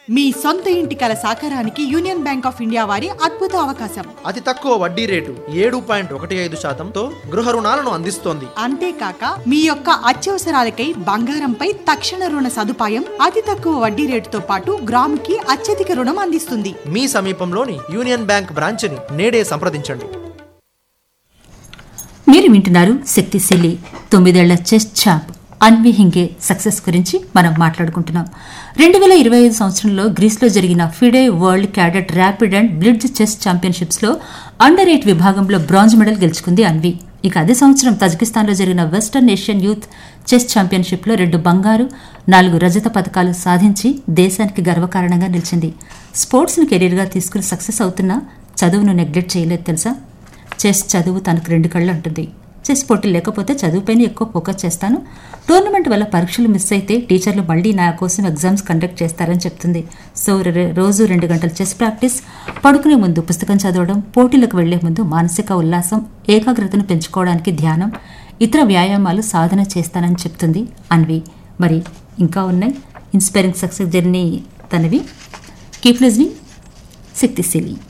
మీ సొంత ఇంటి కల సాకారానికి యూనియన్ బ్యాంక్ ఆఫ్ ఇండియా వారి అద్భుత అవకాశం అతి తక్కువ వడ్డీ రేటు ఏడు పాయింట్ ఒకటి ఐదు శాతంతో గృహ రుణాలను అందిస్తోంది అంతేకాక మీ యొక్క అత్యవసరాలకై బంగారంపై తక్షణ రుణ సదుపాయం అతి తక్కువ వడ్డీ రేటుతో పాటు గ్రాముకి అత్యధిక రుణం అందిస్తుంది మీ సమీపంలోని యూనియన్ బ్యాంక్ బ్రాంచ్ని నేడే సంప్రదించండి మీరు వింటున్నారు శక్తిశీలి తొమ్మిదేళ్ల chess champ Anvi Hinge success గురించి మనం మాట్లాడుకుంటున్నాం రెండు వేల ఇరవై ఐదు సంవత్సరంలో గ్రీస్లో జరిగిన FIDE world cadet rapid and blitz chess ఛాంపియన్షిప్స్లో అండర్ ఎయిట్ విభాగంలో బ్రాంజ్ మెడల్ గెలుచుకుంది అన్వి ఇక అదే సంవత్సరం తజికిస్తాన్లో జరిగిన వెస్టర్న్ ఏషియన్ యూత్ చెస్ ఛాంపియన్షిప్లో రెండు బంగారు నాలుగు రజత పథకాలు సాధించి దేశానికి గర్వకారణంగా నిలిచింది స్పోర్ట్స్ను కెరీర్గా తీసుకుని సక్సెస్ అవుతున్నా చదువును నెగ్లెక్ట్ చేయలేదు తెలుసా చెస్ చదువు తనకు రెండు కళ్ళు అంటుంది చెస్ పోటీ లేకపోతే చదువుపైన ఎక్కువ ఫోకస్ చేస్తాను టోర్నమెంట్ వల్ల పరీక్షలు మిస్ అయితే టీచర్లు మళ్ళీ నా కోసం ఎగ్జామ్స్ కండక్ట్ చేస్తారని చెప్తుంది సో రె- రోజు రెండు గంటల చెస్ ప్రాక్టీస్ పడుకునే ముందు పుస్తకం చదవడం పోటీలకు వెళ్లే ముందు మానసిక ఉల్లాసం ఏకాగ్రతను పెంచుకోవడానికి ధ్యానం ఇతర వ్యాయామాలు సాధన చేస్తానని చెప్తుంది అన్వి మరి ఇంకా ఉన్నాయి ఇన్స్పైరింగ్ సక్సెస్ జర్నీ తనవి కీప్ లిజనింగ్ శక్తిశీలి